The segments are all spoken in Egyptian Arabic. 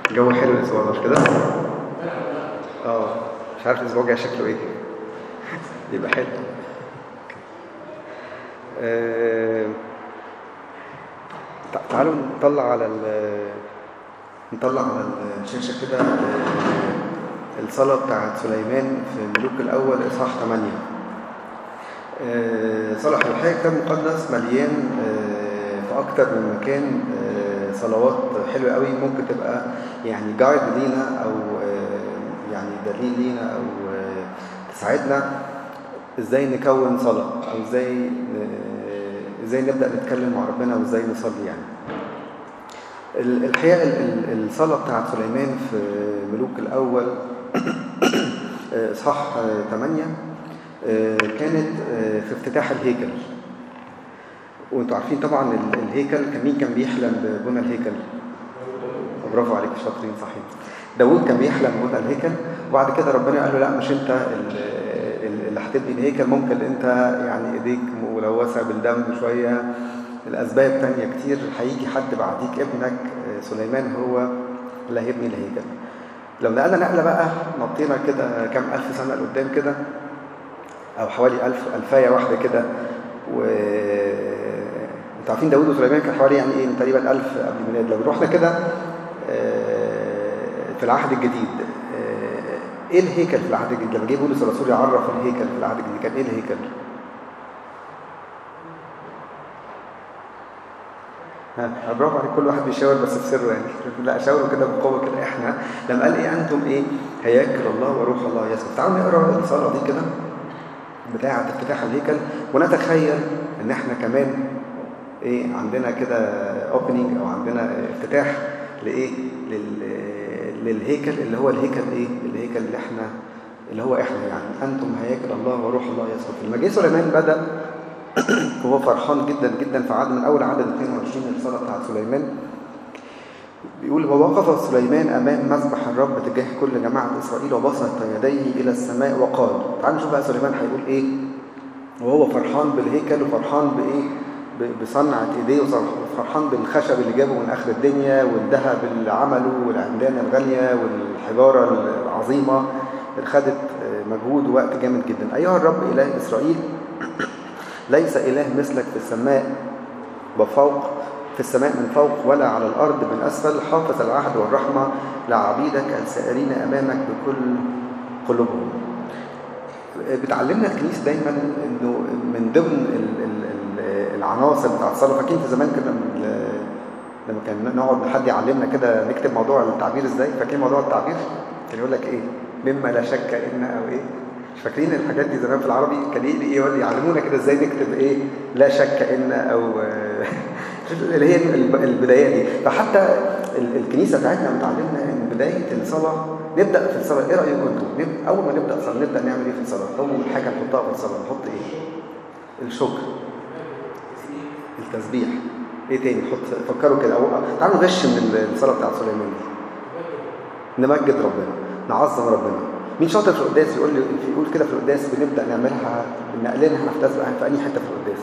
الجو حلو الاسبوع ده مش كده اه مش عارف الاسبوع الجاي شكله ايه يبقى حلو آه، تع- تعالوا نطلع على ال نطلع على الشاشة كده آه، الصلاة بتاعت سليمان في ملوك الأول إصحاح 8 آه، صلاة الحقيقة كتاب مقدس مليان آه، في أكتر من مكان آه، صلوات حلوة قوي ممكن تبقى يعني جايد لينا أو آه، يعني دليل لينا أو آه، تساعدنا ازاي نكون صلاة او ازاي ن- ازاي نبدأ نتكلم مع ربنا وازاي نصلي يعني ال- الحقيقة ال- ال- الصلاة بتاعت سليمان في ملوك الأول آه، إصحاح 8 كانت آه، في افتتاح الهيكل وانتوا عارفين طبعا ال- الهيكل كان مين كان بيحلم ببنى الهيكل برافو عليك شاطرين صحيح داوود كان بيحلم بنى الهيكل وبعد كده ربنا قال له لا مش انت ال- ال- اللي هتبني الهيكل ممكن انت يعني ايديك ملوثه بالدم شويه الاسباب تانية كتير هيجي حد بعديك ابنك آه، سليمان هو اللي هيبني الهيكل لو نقلنا نقله بقى نطينا كده كام الف سنه لقدام كده او حوالي الف الفايه واحده كده و انتوا عارفين داوود وسليمان كان حوالي يعني ايه تقريبا 1000 قبل الميلاد لو رحنا كده آه، في العهد الجديد آه، ايه الهيكل في العهد الجديد لما جه بولس الرسول يعرف الهيكل في العهد الجديد كان ايه الهيكل ها برافو عليك كل واحد بيشاور بس في سره يعني لا شاوروا كده بقوه كده احنا لما قال ايه انتم ايه هياكل الله وروح الله يسكن تعالوا نقرا الصلاه دي كده بتاعه افتتاح الهيكل ونتخيل ان احنا كمان ايه عندنا كده اوبننج او عندنا افتتاح لايه لل للهيكل اللي هو الهيكل ايه الهيكل اللي احنا اللي هو احنا يعني انتم هياكل الله وروح الله يسكن لما جه سليمان بدا وهو فرحان جدا جدا في عدد من اول عدد 22 الصلاه بتاعت سليمان بيقول ووقف سليمان امام مذبح الرب تجاه كل جماعه اسرائيل وبسط يديه الى السماء وقال تعالوا نشوف بقى سليمان هيقول ايه وهو فرحان بالهيكل وفرحان بايه ب- بصنعة ايديه وفرحان بالخشب اللي جابه من اخر الدنيا والذهب اللي عمله والعمدان الغالية والحجارة العظيمة اللي خدت آه، مجهود ووقت جامد جدا ايها الرب اله اسرائيل ليس اله مثلك في السماء وفوق في السماء من فوق ولا على الارض من اسفل حافظ العهد والرحمة لعبيدك السائرين امامك بكل قلوبهم بتعلمنا الكنيسه دايما انه من ضمن ال- ال- ال- العناصر بتاع الصلاه فاكرين في زمان كده من ال- لما كان نقعد حد يعلمنا كده نكتب موضوع التعبير ازاي فاكرين موضوع التعبير كان يقول لك ايه مما لا شك ان او ايه مش فاكرين الحاجات دي زمان في العربي كان ايه ايه يقول يعلمونا كده ازاي نكتب ايه لا شك ان او اللي هي الب- البدايات دي فحتى ال- الكنيسه بتاعتنا بتعلمنا ان بدايه الصلاه نبدا في الصلاه ايه رايكم انتم نب- اول ما نبدا صلاه نبدا نعمل ايه في الصلاه اول حاجه نحطها في الصلاه نحط ايه الشكر التسبيح ايه تاني نحط فكروا كده أو تعالوا نغش من الصلاه بتاعت سليمان دي نمجد ربنا نعظم ربنا مين شاطر في القداس يقول لي يقول كده في القداس بنبدا نعملها نقلنها في تسبيح في اي حته في القداس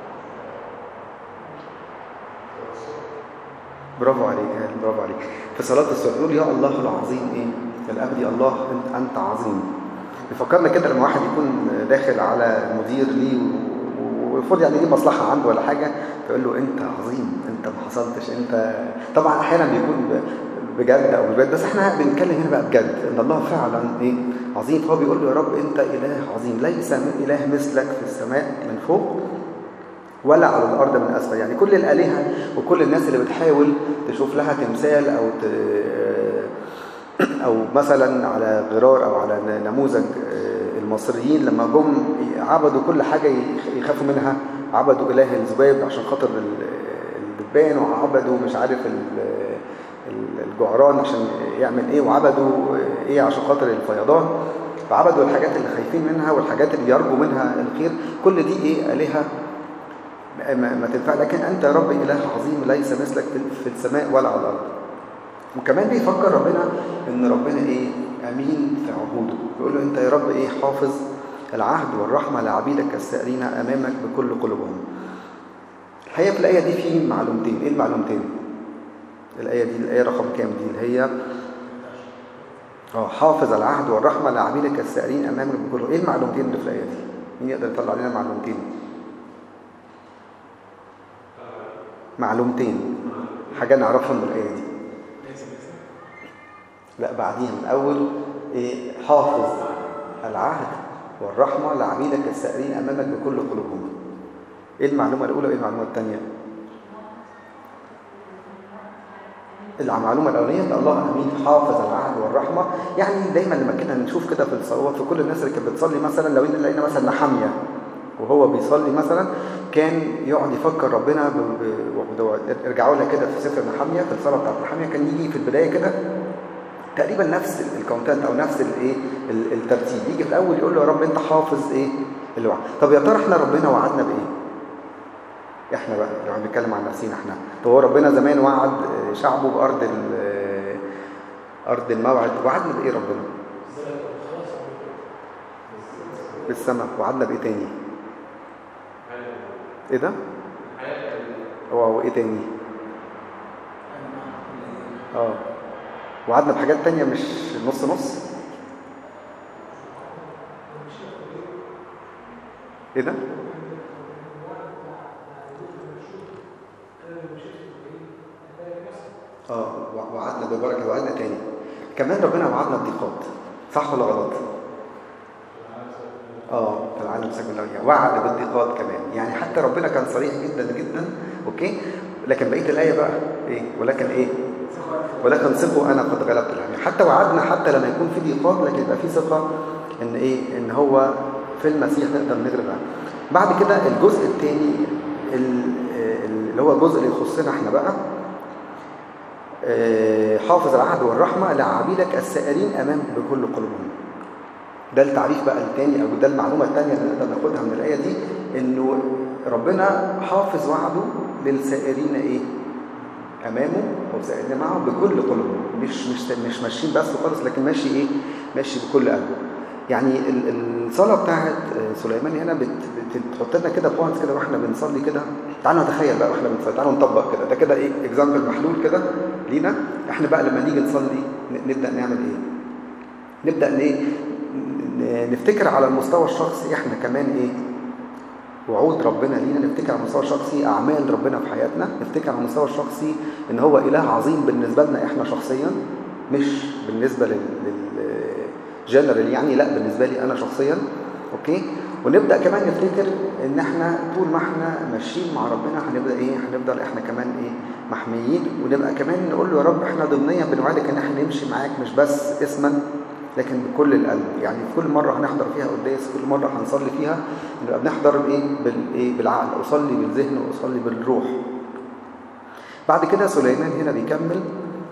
برافو عليك برافو عليك في صلاة الصبح يقول يا الله العظيم ايه الأبدي الله انت, انت عظيم يفكرنا كده لما واحد يكون داخل على مدير ليه ويفرض يعني ليه مصلحة عنده ولا حاجة فيقول له انت عظيم انت ما حصلتش انت طبعا احيانا بيكون ب- بجد او بجد بس احنا بنتكلم هنا بقى بجد ان الله فعلا ايه عظيم فهو بيقول له يا رب انت اله عظيم ليس من اله مثلك في السماء من فوق ولا على الارض من اسفل يعني كل الالهه وكل الناس اللي بتحاول تشوف لها تمثال او ت... او مثلا على غرار او على نموذج المصريين لما جم عبدوا كل حاجه يخ- يخافوا منها عبدوا اله الذباب عشان خاطر ال- الدبان وعبدوا مش عارف ال- ال- الجعران عشان يعمل ايه وعبدوا ايه عشان خاطر الفيضان فعبدوا الحاجات اللي خايفين منها والحاجات اللي يرجوا منها الخير كل دي ايه الهه ما, ما تنفع لكن أنت يا رب إله عظيم ليس مثلك في- في السماء ولا على الأرض وكمان بيفكر ربنا ان ربنا ايه امين في عهوده بيقول له انت يا رب ايه حافظ العهد والرحمه لعبيدك السائرين امامك بكل قلوبهم الحقيقه في الايه دي في معلومتين ايه المعلومتين الآية دي الآية رقم كام دي اللي هي اه حافظ العهد والرحمة لعبيدك السائرين أمامك بكل إيه المعلومتين اللي في الآية دي؟ مين يقدر يطلع لنا معلومتين؟ معلومتين حاجة نعرفها من الآية دي لا بعديها من أول إيه حافظ العهد والرحمة لعبيدك السائرين أمامك بكل قلوبهم إيه المعلومة الأولى وإيه المعلومة الثانية؟ المعلومة الأولية أن الله أمين حافظ العهد والرحمة يعني دايما لما كنا نشوف كده في الصلوات في كل الناس اللي كانت بتصلي مثلا لو إن لقينا مثلا نحامية وهو بيصلي مثلا كان يقعد يفكر ربنا ب... ب... ارجعوا لها كده في سفر نحامية في الصلاة بتاعت نحامية كان يجي في البداية كده تقريبا نفس الكونتنت او نفس الايه الترتيب يجي في الاول يقول له يا رب انت حافظ ايه الوعد طب يا ترى احنا ربنا وعدنا بايه احنا بقى لو بنتكلم عن نفسينا احنا طب هو ربنا زمان وعد شعبه بارض ارض الموعد وعدنا بايه ربنا بالسماء وعدنا بايه تاني ايه ده هو ايه تاني اه وعدنا بحاجات تانية مش نص نص ايه ده اه وعدنا ببركه وعدنا تاني كمان ربنا وعدنا بضيقات صح ولا غلط اه في العالم سجن الله وعد بالضيقات كمان يعني حتى ربنا كان صريح جدا جدا اوكي لكن بقيه الايه بقى ايه ولكن ايه ولكن ثقوا انا قد غلبت العالم حتى وعدنا حتى لما يكون في ضيقات لكن يبقى في ثقه ان ايه ان هو في المسيح نقدر نغلب العالم بعد كده الجزء الثاني اللي هو الجزء اللي يخصنا احنا بقى حافظ العهد والرحمة لعبيدك السائرين أمام بكل قلوبهم ده التعريف بقى الثاني أو ده المعلومة الثانية اللي نقدر ناخدها من الآية دي إنه ربنا حافظ وعده للسائرين إيه؟ أمامه أو سائرين معه بكل قلوبهم مش مش مش ماشيين بس خالص لكن ماشي إيه؟ ماشي بكل قلبه يعني الصلاة بتاعت سليمان هنا بتحط لنا كده بوينتس كده واحنا بنصلي كده تعالوا نتخيل بقى واحنا بنصلي تعالوا نطبق كده ده كده ايه اكزامبل محلول كده لينا احنا بقى لما نيجي نصلي نبدا نعمل ايه نبدا ايه نفتكر على المستوى الشخصي احنا كمان ايه وعود ربنا لينا نفتكر على المستوى الشخصي اعمال ربنا في حياتنا نفتكر على المستوى الشخصي ان هو اله عظيم بالنسبه لنا احنا شخصيا مش بالنسبه لل, لل... جنرال يعني لا بالنسبه لي انا شخصيا اوكي ونبدا كمان نفتكر ان احنا طول ما احنا ماشيين مع ربنا هنبدا ايه هنفضل احنا كمان ايه محميين ونبقى كمان نقول له يا رب احنا ضمنيا بنوعدك ان احنا نمشي معاك مش بس اسما لكن بكل القلب يعني كل مره هنحضر فيها قداس كل مره هنصلي فيها نبقى بنحضر بايه بالايه بالعقل اصلي بالذهن واصلي بالروح بعد كده سليمان هنا بيكمل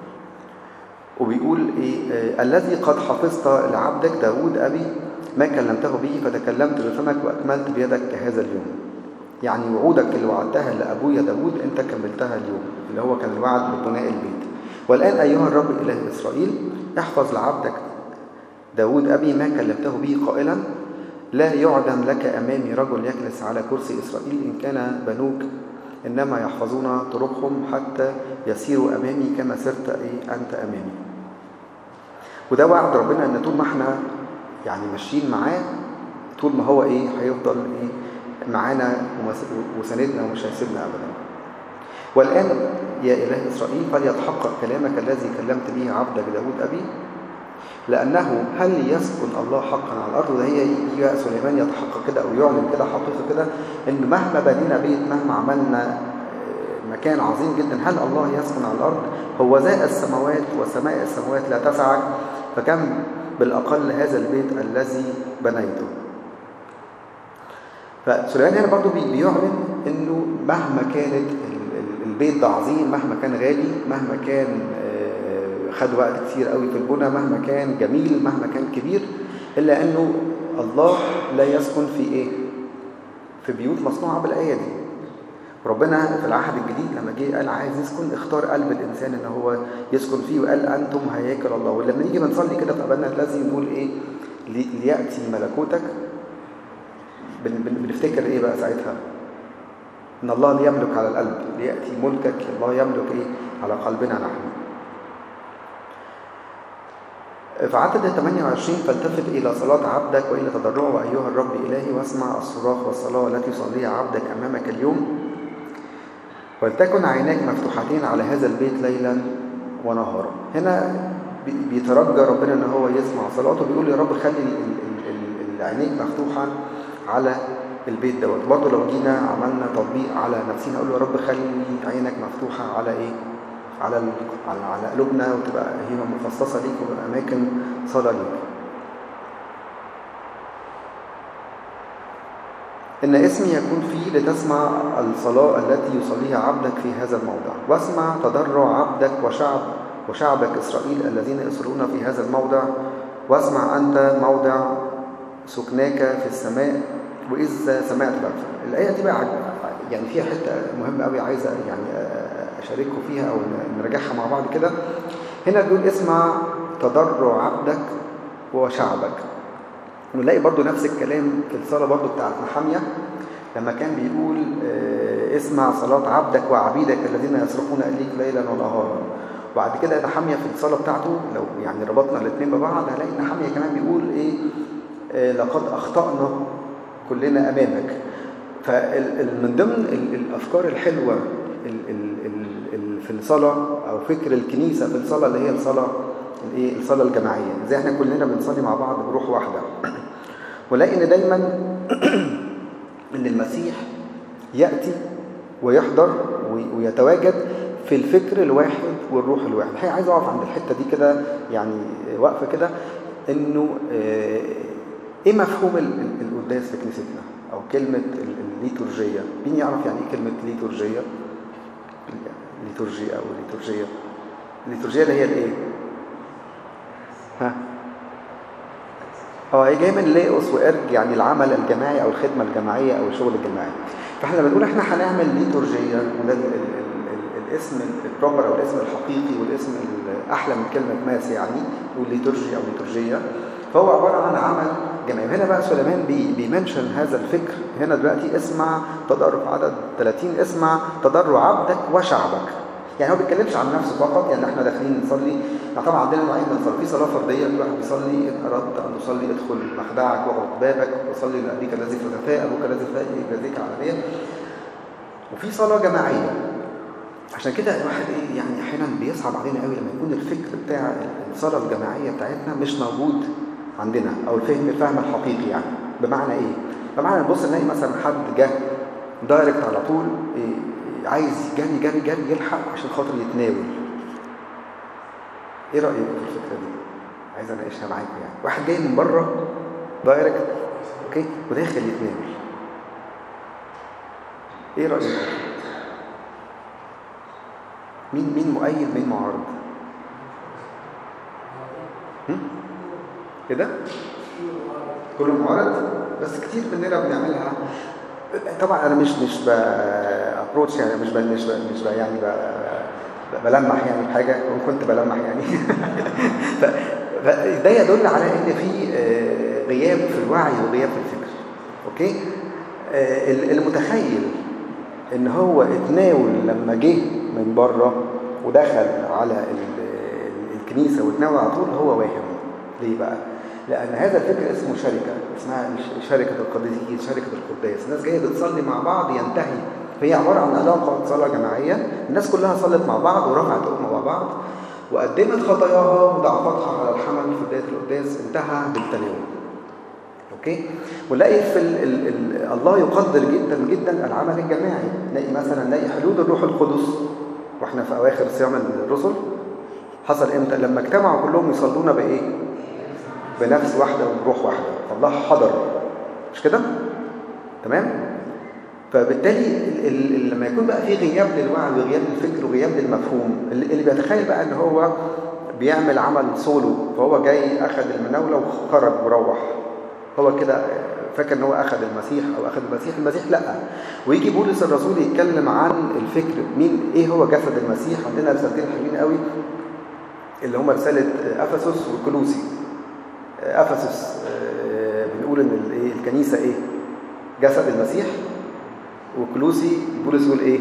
وبيقول إيه آه الذي قد حفظت لعبدك داود أبي ما كلمته به فتكلمت بفمك وأكملت بيدك هذا اليوم يعني وعودك اللي وعدتها لأبويا داود أنت كملتها اليوم اللي هو كان الوعد ببناء البيت والآن أيها الرب إله إسرائيل احفظ لعبدك داود أبي ما كلمته به قائلا لا يعدم لك أمامي رجل يجلس على كرسي إسرائيل إن كان بنوك إنما يحفظون طرقهم حتى يسيروا أمامي كما سرت إيه أنت أمامي وده وعد ربنا ان طول ما احنا يعني ماشيين معاه طول ما هو ايه هيفضل ايه معانا وسندنا ومش هيسيبنا ابدا والان يا اله اسرائيل فليتحقق كلامك الذي كلمت به عبدك داود ابي لانه هل يسكن الله حقا على الارض وده هي يجي سليمان يتحقق كده او يعلن كده حقيقه كده ان مهما بنينا بيت مهما عملنا مكان عظيم جدا هل الله يسكن على الارض هو ذا السماوات وسماء السماوات لا تسعك فكم بالأقل هذا البيت الذي بنيته فسليمان هنا برضو بيعلن انه مهما كانت البيت ده عظيم مهما كان غالي مهما كان خد وقت كتير قوي في البنى مهما كان جميل مهما كان كبير الا انه الله لا يسكن في ايه في بيوت مصنوعه بالايه دي ربنا في العهد الجديد لما جه قال عايز يسكن اختار قلب الانسان ان هو يسكن فيه وقال انتم هياكل الله ولما نيجي بنصلي كده في ابانا الذي نقول ايه لياتي ملكوتك بنفتكر ايه بقى ساعتها ان الله يملك على القلب لياتي ملكك الله يملك ايه على قلبنا نحن في عدد 28 فالتفت إلى صلاة عبدك وإلى تضرعه أيها الرب إلهي واسمع الصراخ والصلاة التي يصليها عبدك أمامك اليوم ولتكن عيناك مفتوحتين على هذا البيت ليلا ونهارا هنا بيترجى ربنا ان هو يسمع صلاته بيقول يا رب خلي عينيك مفتوحة على البيت دوت برضه لو جينا عملنا تطبيق على نفسنا اقول له يا رب خلي عينك مفتوحة على ايه على على على قلوبنا وتبقى هي مخصصة ليك وأماكن صلاة ليك إن اسمي يكون فيه لتسمع الصلاة التي يصليها عبدك في هذا الموضع واسمع تضرع عبدك وشعب وشعبك إسرائيل الذين يصرون في هذا الموضع واسمع أنت موضع سكناك في السماء وإذا سمعت بقى الآية دي بقى يعني فيها حتة مهمة قوي عايزة يعني أشارككم فيها أو نراجعها مع بعض كده هنا بيقول اسمع تضرع عبدك وشعبك ونلاقي برضو نفس الكلام في الصلاة برضو بتاعت محامية لما كان بيقول اسمع صلاة عبدك وعبيدك الذين يصرخون إليك ليلا ونهارا وبعد كده نحمية في الصلاة بتاعته لو يعني ربطنا الاثنين ببعض هنلاقي نحمية كمان بيقول ايه لقد أخطأنا كلنا أمامك فمن ضمن الأفكار الحلوة في الصلاة أو فكر الكنيسة في الصلاة اللي هي الصلاة الايه الصلاة الجماعية زي احنا كلنا بنصلي مع بعض بروح واحدة ولكن ان دايما ان المسيح يأتي ويحضر ويتواجد في الفكر الواحد والروح الواحد الحقيقة عايز اقف عند الحتة دي كده يعني واقفة كده انه ايه مفهوم القداس في كنيستنا او كلمة الليتورجية مين يعرف يعني ايه كلمة ليتورجية ليتورجية او ليتورجية الليتورجية اللي هي الايه ها اه هي جايه من ليئوس وارج يعني العمل الجماعي او الخدمه الجماعيه او الشغل الجماعي فاحنا بنقول احنا هنعمل ليتورجيه وده الاسم البروبر او الاسم الحقيقي والاسم الاحلى من كلمه ماس يعني والليتورجي او ليتورجيه فهو عباره عن عمل جماعي هنا بقى سليمان بي بيمنشن هذا الفكر هنا دلوقتي اسمع تضرع عدد 30 اسمع تضرع عبدك وشعبك يعني هو ما بيتكلمش عن نفسه فقط يعني احنا داخلين نصلي يعني طبعا عندنا نوعين من الصلاه في صلاه فرديه كل واحد بيصلي ان اردت ان تصلي ادخل مخدعك واغلق بابك وصلي لابيك الذي في الخفاء ابوك الذي في يجازيك علانيه وفي صلاه جماعيه عشان كده الواحد ايه يعني احيانا بيصعب علينا قوي لما يكون الفكر بتاع الصلاه الجماعيه بتاعتنا مش موجود عندنا او الفهم الفهم الحقيقي يعني بمعنى ايه بمعنى نبص نلاقي مثلا حد جه دايركت على طول إيه عايز جري جري جري يلحق عشان خاطر يتناول ايه رايكم في الفكره دي عايز اناقشها معاكم يعني واحد جاي من بره دايركت اوكي وداخل يتناول ايه رايكم مين مين مؤيد مين معارض كده كله معارض بس كتير مننا بنعملها طبعا انا مش مش ابروتش يعني مش ب مش ب مش ب يعني ب بلمح يعني بحاجه وكنت بلمح يعني فده يدل على ان في غياب في الوعي وغياب في الفكر اوكي المتخيل ان هو اتناول لما جه من بره ودخل على الكنيسه واتناول على طول هو واهم ليه بقى لأن هذا الفكر اسمه شركة اسمها شركة القديسين شركة القداس الناس جاية بتصلي مع بعض ينتهي فهي عبارة عن علاقة صلاة جماعية الناس كلها صلت مع بعض ورفعت أمة مع بعض وقدمت خطاياها وضعفاتها على الحمل في بداية القداس انتهى بالتناول اوكي ونلاقي في ال ال ال الله يقدر جدا جدا العمل الجماعي نلاقي مثلا نلاقي حلول الروح القدس واحنا في اواخر صيام الرسل حصل امتى لما اجتمعوا كلهم يصلون بايه بنفس واحدة وبروح واحدة الله حضر مش كده تمام فبالتالي ال ال لما يكون بقى في غياب للوعي وغياب للفكر وغياب للمفهوم اللي بيتخيل بقى ان هو بيعمل عمل سولو فهو جاي اخذ المناولة وخرج وروح هو كده فاكر ان هو اخذ المسيح او اخذ المسيح المسيح لا ويجي بولس الرسول يتكلم عن الفكر مين ايه هو جسد المسيح عندنا رسالتين حلوين قوي اللي هم رساله افسس وكلوسي افسس بنقول ان الكنيسه ايه جسد المسيح وكلوسي بولس يقول ايه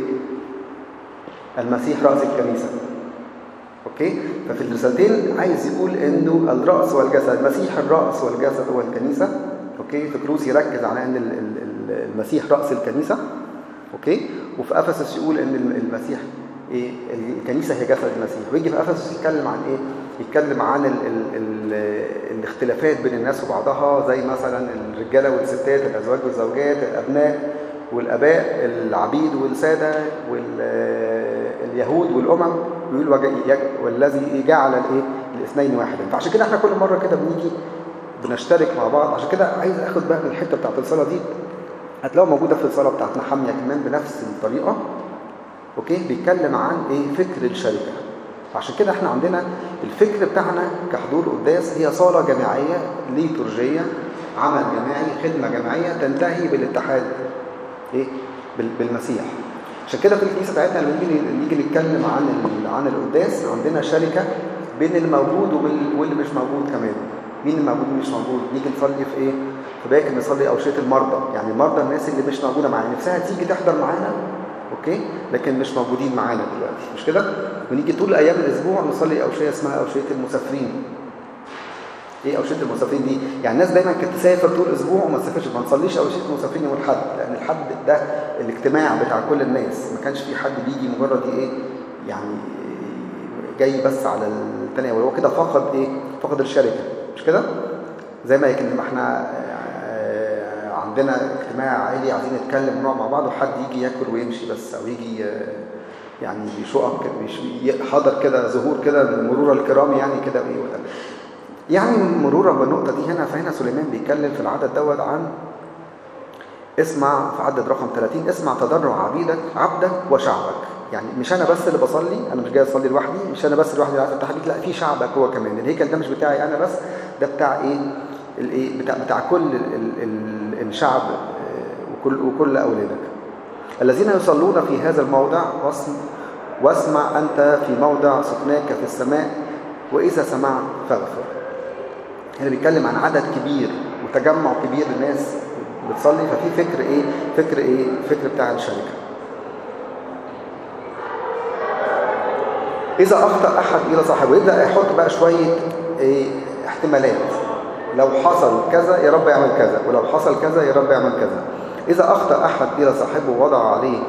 المسيح رأس الكنيسة اوكي ففي الرسالتين عايز يقول انه الرأس والجسد المسيح الرأس والجسد هو الكنيسة اوكي في كلوسي يركز على ان المسيح رأس الكنيسة اوكي وفي افسس يقول ان المسيح ايه الكنيسه هي جسد المسيح ويجي في افسس يتكلم عن ايه يتكلم عن ال ال ال الاختلافات بين الناس وبعضها زي مثلا الرجاله والستات الازواج والزوجات الابناء والاباء العبيد والساده واليهود والامم ويقول والذي جعل الايه الاثنين واحدا فعشان كده احنا كل مره كده بنيجي بنشترك مع بعض عشان كده عايز اخد بقى من الحته بتاعت الصلاه دي هتلاقوها موجوده في الصلاه بتاعتنا حاميه كمان بنفس الطريقه اوكي بيتكلم عن ايه فكر الشركه عشان كده احنا عندنا الفكر بتاعنا كحضور قداس هي صاله جماعيه ليتورجيه عمل جماعي خدمه جماعيه تنتهي بالاتحاد ايه بالمسيح عشان كده في الكنيسه بتاعتنا لما نيجي نيجي نتكلم عن عن القداس عندنا شركه بين الموجود واللي مش موجود كمان مين الموجود مش موجود نيجي نصلي في ايه في باكر نصلي اوشيه المرضى يعني المرضى الناس اللي مش موجوده معانا نفسها تيجي تحضر معانا اوكي لكن مش موجودين معانا دلوقتي مش كده ونيجي طول ايام الاسبوع نصلي اوشيه اسمها اوشيه المسافرين ايه اوشيه المسافرين دي يعني الناس دايما كانت تسافر طول الاسبوع وما تسافرش ما نصليش اوشيه المسافرين يوم الاحد لان الحد ده الاجتماع بتاع كل الناس ما كانش في حد بيجي مجرد ايه يعني جاي بس على التناول هو كده فقد ايه فقد الشركه مش كده زي ما يمكن ما احنا عندنا اجتماع عائلي عايزين نتكلم ونقعد مع بعض وحد يجي ياكل ويمشي بس او يجي يعني يشقق حضر كده ظهور كده مرور الكرام يعني كده ايه وده يعني مرورا بالنقطه دي هنا فهنا سليمان بيتكلم في العدد دوت عن اسمع في عدد رقم 30 اسمع تضرع عبيدك عبدك وشعبك يعني مش انا بس اللي بصلي انا مش جاي اصلي لوحدي مش انا بس لوحدي اللي عايز افتح بيك لا في شعبك هو كمان الهيكل ده مش بتاعي انا بس ده بتاع ايه الايه بتاع بتاع كل ال ال الشعب وكل وكل اولادك الذين يصلون في هذا الموضع واسمع انت في موضع سكناك في السماء واذا سمعت فاغفر هنا بيتكلم عن عدد كبير وتجمع كبير للناس بتصلي ففي فكر ايه فكر ايه فكر بتاع الشركه اذا اخطا احد الى صاحبه يبدا يحط بقى شويه ايه احتمالات لو حصل كذا يا رب يعمل كذا ولو حصل كذا يا رب يعمل كذا إذا أخطأ أحد إلى صاحبه ووضع عليه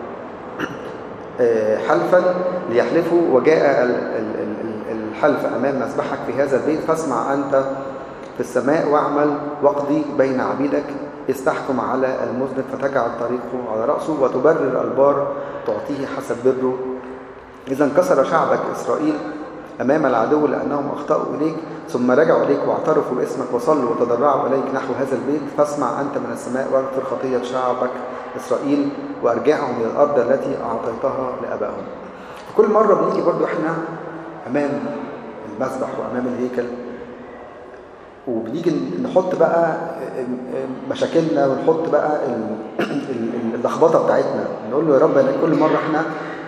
حلفا ليحلفه وجاء الحلف أمام مسبحك في هذا البيت فاسمع أنت في السماء واعمل واقضي بين عبيدك استحكم على المذنب فتجعل طريقه على رأسه وتبرر البار تعطيه حسب بره إذا انكسر شعبك إسرائيل أمام العدو لأنهم أخطأوا إليك ثم رجعوا إليك واعترفوا باسمك وصلوا وتضرعوا إليك نحو هذا البيت فاسمع أنت من السماء واغفر خطية شعبك إسرائيل وأرجعهم إلى الأرض التي أعطيتها لأبائهم كل مرة بنيجي برضو إحنا أمام المسبح وأمام الهيكل وبنيجي نحط بقى مشاكلنا ونحط بقى اللخبطة بتاعتنا نقول له يا رب كل مرة إحنا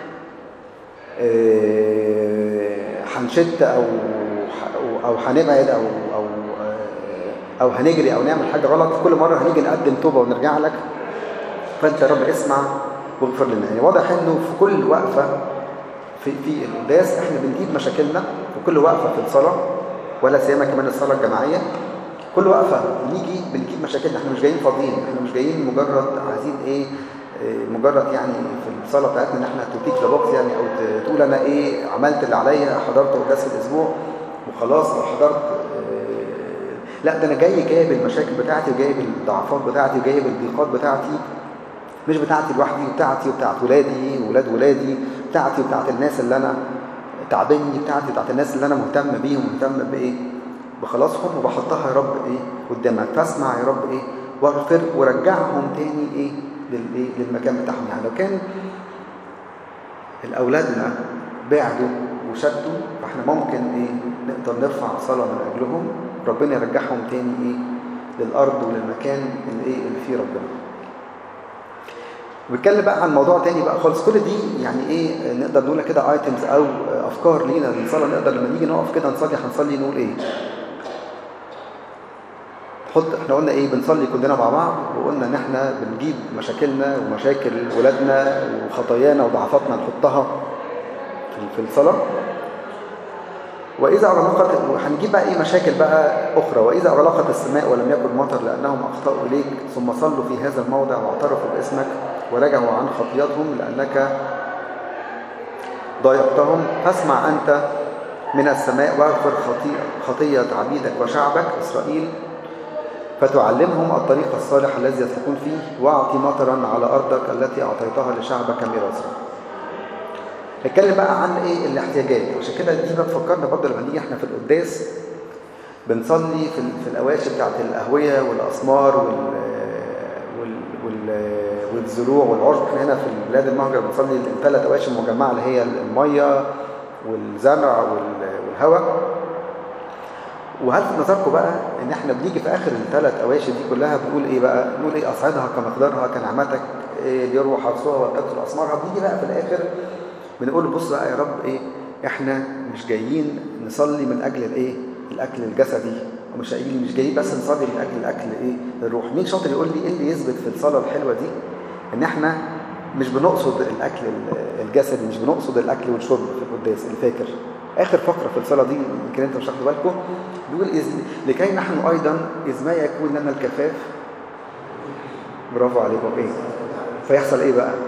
هنشت او او هنبعد او او او هنجري او نعمل حاجه غلط كل مره هنيجي نقدم توبه ونرجع لك فانت يا رب اسمع واغفر لنا يعني واضح انه في كل وقفه في في القداس احنا بنجيب مشاكلنا في كل وقفه في الصلاه ولا سيما كمان الصلاه الجماعيه كل وقفه بنيجي بنجيب مشاكلنا احنا مش جايين فاضيين احنا مش جايين مجرد عايزين ايه مجرد يعني في الصلاه بتاعتنا ان احنا توتيك ذا بوكس يعني او تقول انا ايه عملت اللي عليا حضرت قداس في الاسبوع وخلاص او حضرت لا ده انا جاي جايب المشاكل بتاعتي وجايب الضعفات بتاعتي وجايب الضيقات بتاعتي مش بتاعتي لوحدي وبتاعتي وبتاعت ولادي وولاد ولادي بتاعتي وبتاعت الناس اللي انا تعبني بتاعتي وبتاعت الناس اللي انا مهتم بيهم مهتم بايه بخلاصهم وبحطها يا رب ايه قدامك فاسمع يا رب ايه واغفر ورجعهم تاني ايه للايه للمكان بتاعهم يعني لو كان الاولادنا بعدوا وشدوا فاحنا ممكن ايه نقدر نرفع صلاه من اجلهم ربنا يرجعهم تاني ايه للارض وللمكان اللي ايه اللي فيه ربنا وبيتكلم بقى عن موضوع تاني بقى خالص كل دي يعني ايه نقدر نقولها كده ايتمز او افكار لينا للصلاه نقدر لما نيجي نقف كده نصلي هنصلي نقول ايه تحط احنا قلنا ايه بنصلي كلنا مع بعض وقلنا ان احنا بنجيب مشاكلنا ومشاكل ولادنا وخطايانا وضعفاتنا نحطها في الصلاة وإذا أغلقت وهنجيب بقى إيه مشاكل بقى أخرى وإذا أغلقت السماء ولم يكن مطر لأنهم أخطأوا إليك ثم صلوا في هذا الموضع واعترفوا باسمك ورجعوا عن خطياتهم لأنك ضايقتهم فاسمع أنت من السماء واغفر خطية عبيدك وشعبك إسرائيل فتعلمهم الطريق الصالح الذي يسلكون فيه واعطي مطرا على أرضك التي أعطيتها لشعبك ميراثا نتكلم بقى عن ايه الاحتياجات عشان كده دي بتفكرنا برضه لما نيجي احنا في القداس بنصلي في, في الاواشي بتاعت الاهويه والاسمار وال وال وال والزروع والعشب احنا هنا في بلاد المهجر بنصلي الثلاث اواشي المجمعه اللي هي الميه والزرع والهواء وهل في نظركم بقى ان احنا بنيجي في اخر الثلاث اواشي دي كلها بنقول ايه بقى بنقول ايه اصعدها كمقدارها كنعمتك إيه يروح حرصها وتكثر اسمارها بنيجي بقى في الاخر بنقول بص بقى يا رب ايه احنا مش جايين نصلي من اجل الايه الاكل الجسدي ومش جايين مش جايين بس نصلي من اجل الاكل ايه الروح مين شاطر يقول لي ايه اللي يثبت في الصلاه الحلوه دي ان احنا مش بنقصد الاكل الجسدي مش بنقصد الاكل والشرب في القداس اللي فاكر اخر فقره في الصلاه دي يمكن انتوا مش واخدوا بالكم بيقول إذ لكي نحن ايضا اذ ما يكون لنا الكفاف برافو عليكم ايه فيحصل ايه بقى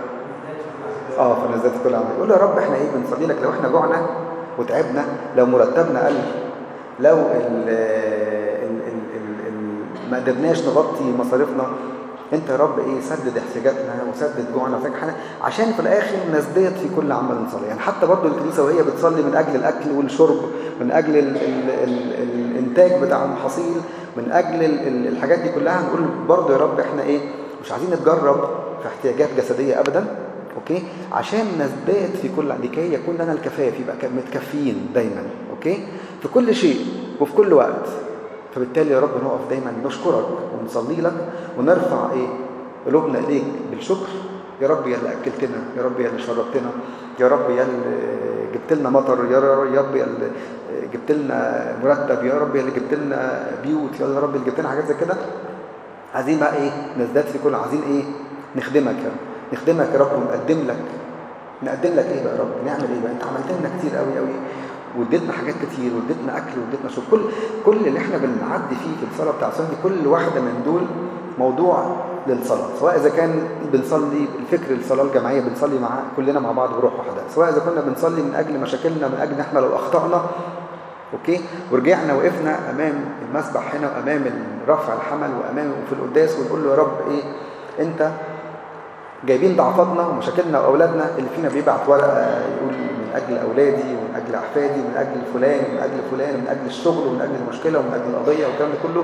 اه فنزلت كل عمل يقول له يا رب احنا ايه بنصلي لك لو احنا جوعنا وتعبنا لو مرتبنا قل لو ال ال ال ال ما قدرناش نغطي مصاريفنا انت يا رب ايه سدد احتياجاتنا وسدد جوعنا وفاك عشان في الاخر نزداد في كل عمل نصلي يعني حتى برضو الكنيسه وهي بتصلي من اجل الاكل والشرب من اجل ال ال ال الانتاج بتاع المحاصيل من اجل ال الحاجات دي كلها نقول برضو يا رب احنا ايه مش عايزين نتجرب في احتياجات جسديه ابدا اوكي عشان نزداد في كل لكي يكون لنا الكفايه يبقى متكفيين دايما اوكي في كل شيء وفي كل وقت فبالتالي يا رب نقف دايما نشكرك ونصلي لك ونرفع ايه قلوبنا اليك بالشكر يا رب يا اللي اكلتنا يا رب يا اللي شربتنا يا رب يا اللي جبت لنا مطر يا رب يا اللي جبت لنا مرتب يا رب يا اللي جبت لنا بيوت يا رب اللي جبت لنا حاجات زي كده عايزين بقى ايه نزداد في كل عايزين ايه نخدمك يا رب نخدمك يا رب ونقدم لك نقدم لك ايه بقى يا رب نعمل ايه بقى انت عملت لنا كتير قوي قوي واديتنا حاجات كتير واديتنا اكل واديتنا شرب كل كل اللي احنا بنعدي فيه في الصلاه بتاع الصلاه دي كل واحده من دول موضوع للصلاه سواء اذا كان بنصلي الفكر الصلاه الجماعيه بنصلي مع كلنا مع بعض بروح واحده سواء اذا كنا بنصلي من اجل مشاكلنا من اجل احنا لو اخطانا اوكي ورجعنا وقفنا امام المسبح هنا وامام رفع الحمل وامام وفي القداس ونقول له يا رب ايه انت جايبين ضعفاتنا ومشاكلنا واولادنا اللي فينا بيبعت ورقه يقول من اجل اولادي ومن اجل احفادي ومن اجل فلان ومن اجل فلان ومن اجل الشغل ومن اجل المشكله ومن اجل القضيه والكلام ده كله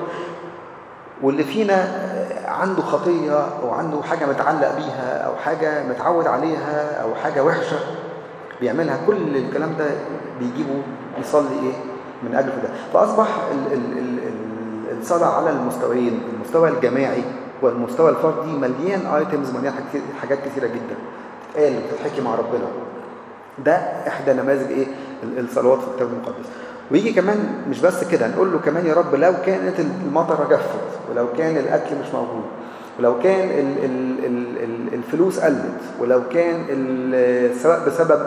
واللي فينا عنده خطيه او عنده حاجه متعلق بيها او حاجه متعود عليها او حاجه وحشه بيعملها كل الكلام ده بيجيبه يصلي ايه من اجل ده فاصبح ال ال ال الصلاه على المستويين المستوى الجماعي والمستوى الفردي مليان ايتمز مليان حاجات كثيره جدا تتقال بتتحكي مع ربنا ده احدى نماذج ايه الصلوات في الكتاب المقدس ويجي كمان مش بس كده نقول له كمان يا رب لو كانت المطره جفت ولو كان الاكل مش موجود ولو كان ال ال ال ال الفلوس قلت ولو كان سواء بسبب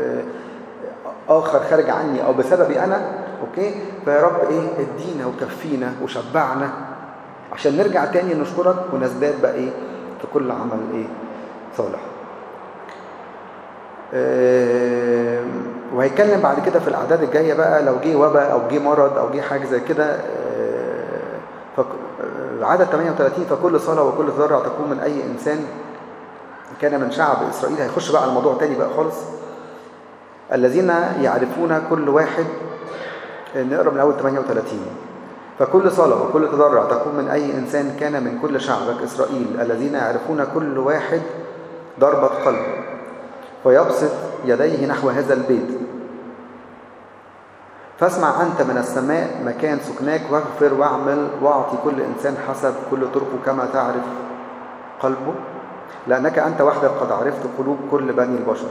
اخر خارج عني او بسببي انا اوكي فيا رب ايه ادينا وكفينا وشبعنا عشان نرجع تاني نشكرك ونزداد بقى ايه في كل عمل ايه صالح أه وهيتكلم بعد كده في الاعداد الجايه بقى لو جه وباء او جه مرض او جه حاجه زي كده أه عدد 38 فكل صلاه وكل تضرع تكون من اي انسان كان من شعب اسرائيل هيخش بقى على الموضوع تاني بقى خالص الذين يعرفون كل واحد نقرا من اول 38 فكل صلاة وكل تضرع تكون من أي إنسان كان من كل شعبك إسرائيل الذين يعرفون كل واحد ضربة قلب فيبسط يديه نحو هذا البيت فاسمع أنت من السماء مكان سكناك واغفر واعمل واعطي كل إنسان حسب كل طرقه كما تعرف قلبه لأنك أنت وحدك قد عرفت قلوب كل بني البشر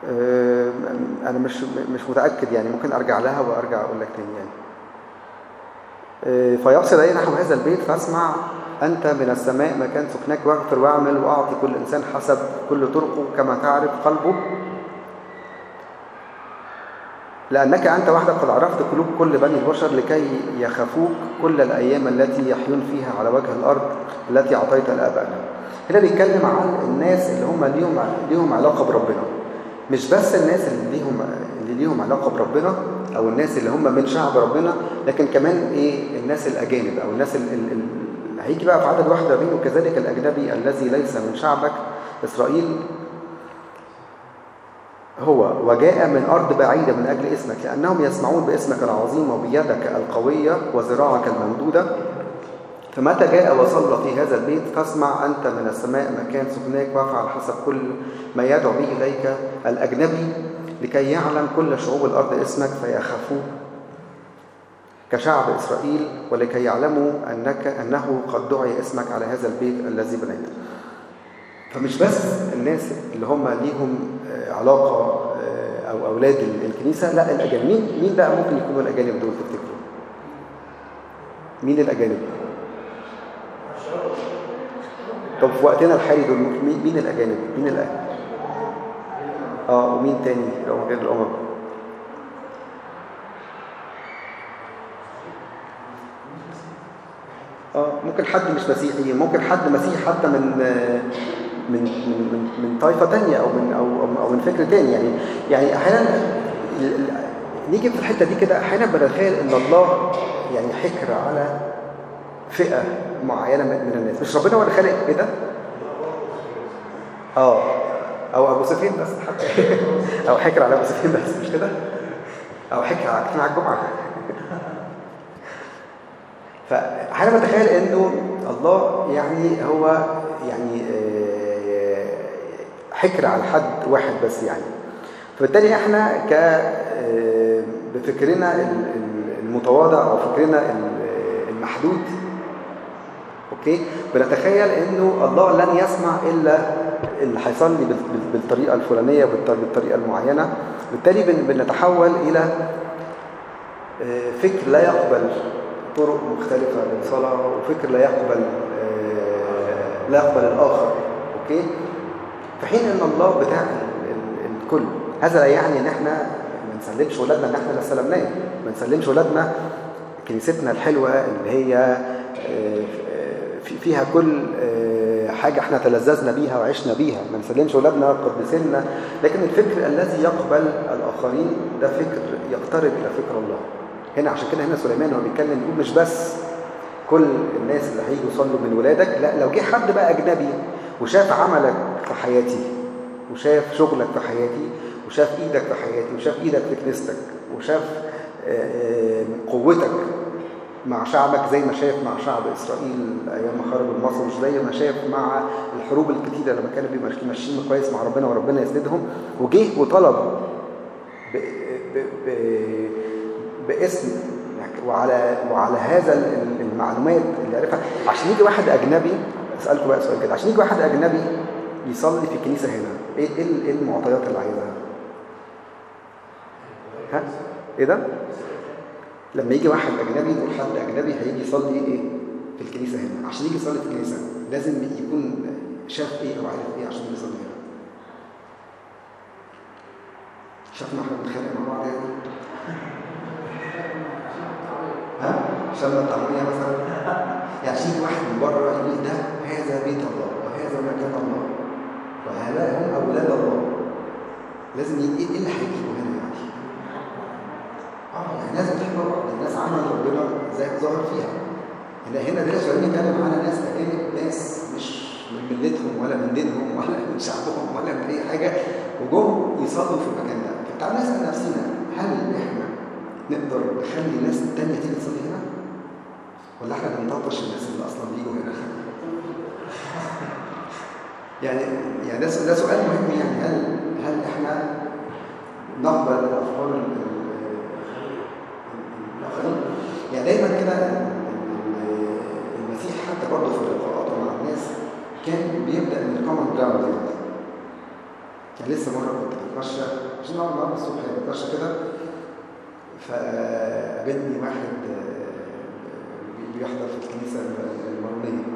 آه، انا مش مش متاكد يعني ممكن ارجع لها وارجع اقول لك تاني يعني آه، فيصل الي نحو هذا البيت فاسمع انت من السماء مكان سكنك واغفر واعمل واعطي كل انسان حسب كل طرقه كما تعرف قلبه لأنك أنت وحدك قد عرفت قلوب كل بني البشر لكي يخافوك كل الأيام التي يحيون فيها على وجه الأرض التي أعطيت لآبائنا هنا بيتكلم عن الناس اللي هم ليهم ليهم علاقة بربنا مش بس الناس اللي ليهم اللي ليهم علاقة بربنا أو الناس اللي هم من شعب ربنا لكن كمان إيه الناس الأجانب أو الناس اللي هيجي بقى في عدد واحدة بينه كذلك الأجنبي الذي ليس من شعبك إسرائيل هو وجاء من أرض بعيدة من أجل اسمك لأنهم يسمعون باسمك العظيم وبيدك القوية وذراعك الممدودة فمتى جاء وصل في هذا البيت فاسمع أنت من السماء مكان سكناك وافعل حسب كل ما يدعو به إليك الأجنبي لكي يعلم كل شعوب الأرض اسمك فيخافوك كشعب إسرائيل ولكي يعلموا أنك أنه قد دعي اسمك على هذا البيت الذي بنيته فمش بس الناس اللي هم ليهم علاقة أو أولاد الكنيسة لا الأجانب مين مين بقى ممكن يكونوا الأجانب دول تفتكروا مين الأجانب طب في وقتنا الحالي دول مين الأجانب مين الأجانب اه ومين تاني لو غير الأمم اه ممكن حد مش مسيحي ممكن حد مسيحي حتى من من من من طائفه ثانيه او من او او من فكر ثاني يعني يعني احيانا نيجي في الحته دي كده احيانا بنتخيل ان الله يعني حكر على فئه معينه من الناس مش ربنا هو اللي خلق كده اه او ابو سفين بس حتى او حكر على ابو سفين بس مش كده او حكر على اجتماع الجمعه فاحيانا بتخيل انه الله يعني هو يعني حكر على حد واحد بس يعني فبالتالي احنا ك بفكرنا المتواضع او فكرنا المحدود اوكي بنتخيل انه الله لن يسمع الا اللي هيصلي بالطريقه الفلانيه بالطريقه المعينه بالتالي بنتحول الى فكر لا يقبل طرق مختلفة للصلاة وفكر لا يقبل لا يقبل الآخر أوكي في حين أن الله بتاع الكل هذا لا يعني أن احنا ما نسلمش ولادنا أن احنا اللي سلمناه ما نسلمش ولادنا كنيستنا الحلوة اللي هي فيها كل حاجة احنا تلذذنا بيها وعشنا بيها ما نسلمش ولادنا قدسنا لكن الفكر الذي يقبل الآخرين ده فكر يقترب إلى فكر الله هنا عشان كده هنا سليمان هو بيتكلم يقول مش بس كل الناس اللي هيجوا يصلوا من ولادك لا لو جه حد بقى اجنبي وشاف عملك في حياتي وشاف شغلك في حياتي وشاف ايدك في حياتي وشاف ايدك في كنيستك وشاف قوتك مع شعبك زي ما شاف مع شعب اسرائيل ايام ما خرجوا مصر مش زي ما شاف مع الحروب الكتيره لما كانوا ماشيين كويس مع ربنا وربنا يسندهم وجه وطلب ب ب ب باسم وعلى وعلى هذا المعلومات اللي عرفها عشان يجي واحد اجنبي اسالكم بقى سؤال كده عشان يجي واحد اجنبي يصلي في الكنيسه هنا ايه ايه المعطيات اللي عايزها ها ايه ده لما يجي واحد اجنبي يقول حد اجنبي هيجي يصلي ايه في الكنيسه هنا عشان يجي يصلي في الكنيسه لازم يكون شاف ايه او عارف ايه عشان يصلي هنا شافنا احنا بنتخانق مع بعض يعني ها شمة الطعمية مثلا يعني يجي واحد من بره يقول ده هذا بيت الله وهذا مكان الله وهؤلاء هم أولاد الله لازم ايه اللي هيجيبوا هنا يعني اه يعني لازم تحب بعض الناس عمل ربنا زي ظهر فيها هنا هنا ده شغالين نتكلم على ناس اجانب ناس مش من ملتهم ولا من دينهم ولا من شعبهم ولا من اي حاجه وجم يصلوا في المكان ده فتعالوا نسال نفسنا هل احنا نقدر نخلي ناس تانية تيجي تصلي هنا؟ ولا احنا بنطفش الناس اللي اصلا بيجوا هنا؟ يعني يعني ده ده سؤال مهم يعني هل هل احنا نقبل افكار الاخرين؟ يعني دايما كده المسيح حتى برضه في لقاءاته مع الناس كان بيبدا من الكومن جراوند يعني لسه مرة كنت بتمشى عشان نقعد النهارده الصبح يعني بتمشى كده فقابلني واحد آه، بيحضر في الكنيسة المرونية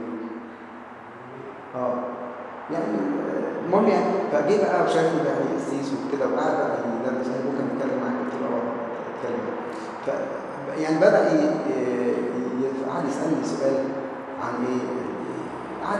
اه يعني آه، المهم يعني فجه بقى وشافني بقى قسيس وكده وقعد بقى يدردش يعني ممكن نتكلم معاك قلت له اه اتكلم ف يعني بدأ ي- ي- قعد يسألني سؤال عن ايه